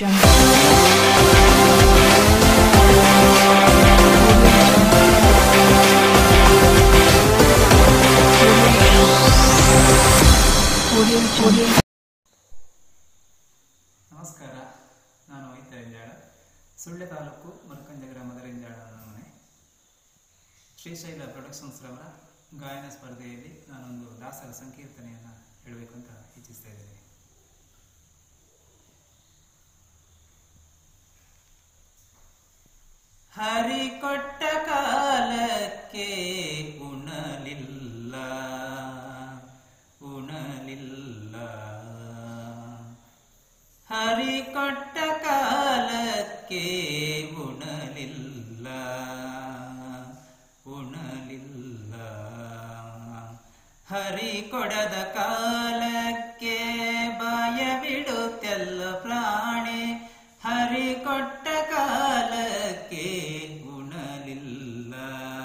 jungle. Audio jungle. ನಮಸ್ಕಾರ ನಾನು ವೈದ್ಯ ರೆಂಜಾಳ ಸುಳ್ಳೆ ತಾಲೂಕು ಮರಕಂಜ ಗ್ರಾಮದ ರೆಂಜಾಳ ನನ್ನ ಮನೆ ಶ್ರೀಶೈಲ ಪ್ರೊಡಕ್ಷನ್ಸ್ ರವರ ಗಾಯನ ಸ್ಪರ್ಧೆಯಲ್ಲಿ ನಾನೊಂದು ದಾಸರ ಸಂಕೀರ್ತನೆಯನ್ನು ಹೇಳಬೇಕು ಅಂತ ಇಚ್ಛಿಸ್ತಾ ಇದ್ದೇನೆ ಹರಿ ಕೊಟ್ಟ ಕಾಲಕ್ಕೆ ಉಣಲಿಲ್ಲ ಉಣಲಿಲ್ಲ ಹರಿ ಕೊಟ್ಟ ಕಾಲಕ್ಕೆ ಉಣಲಿಲ್ಲ ಉಣಲಿಲ್ಲ ಹರಿ ಕೊಡದ ಕಾಲಕ್ಕೆ ಬಾಯ ಬಿಡುತ್ತೆಲ್ಲ ಪ್ರಾಣಿ ಹರಿ ಕೊಟ್ಟ ಕಾಲಕ್ಕೆ ಉಣಲಿಲ್ಲ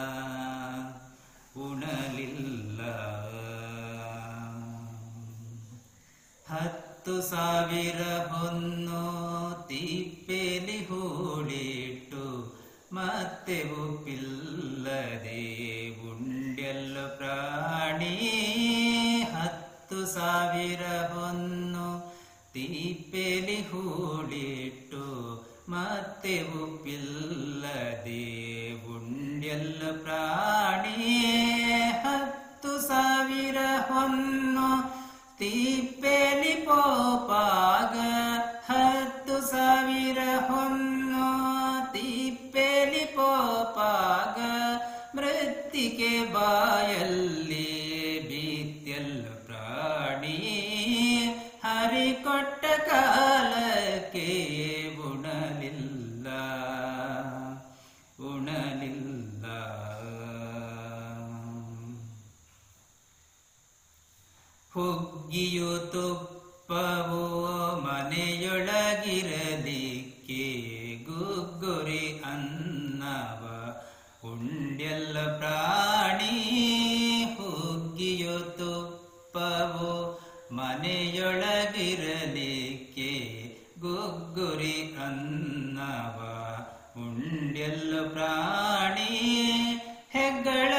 ಉಣಲಿಲ್ಲ ಹತ್ತು ಸಾವಿರ ಹೊನ್ನು ತಿಪ್ಪೆಲಿ ಹೂಳಿಟ್ಟು ಮತ್ತೆ ಉಪ್ಪಿಲ್ಲದೆ ಉಂಡೆಲ್ಲ ಪ್ರಾಣಿ ಹತ್ತು ಸಾವಿರ ಹೊನ್ನು ತಿಪ್ಪೆಲಿ ಹೂಳಿಟ್ಟು ಮತ್ತೆ ಉಪ್ಪಿಲ್ಲದೆ ಉಂಡೆಲ್ಲ ಪ್ರಾಣಿ ಹತ್ತು ಸಾವಿರ ಹೊನ್ನು ತಿಪ್ಪೆಲಿ ಪೋಪಾಗ ಹತ್ತು ಸಾವಿರ ಹೊನ್ನು ತಿಪ್ಪೆಲಿ ಪೋಪಾಗ ಮೃತ್ತಿಗೆ ಬಾಯಲ್ಲಿ ಬೀತ್ಯಲ್ಲ ಪ್ರಾಣಿ ಹರಿ ಕೊಟ್ಟ ಕಾಲಕ್ಕೆ ಉಣಲಿಲ್ಲ ಉಣಲಿಲ್ಲ ಹುಗ್ಗಿಯು ತುಪ್ಪವು ಮನೆಯೊಳಗಿರಲಿಕ್ಕೆ ಗುಗ್ಗುರಿ ಅನ್ನವ ಉಂಡೆಲ್ಲ ಪ್ರಾಣಿ ಹುಗ್ಗಿಯು ತುಪ್ಪವು ಮನೆಯೊಳಗಿರಲಿಕ್ಕೆ ಗುಗ್ಗುರಿ ಅನ್ನವ ಉಂಡೆಲ್ಲ ಪ್ರಾಣಿ ಹೆಗ್ಗಳ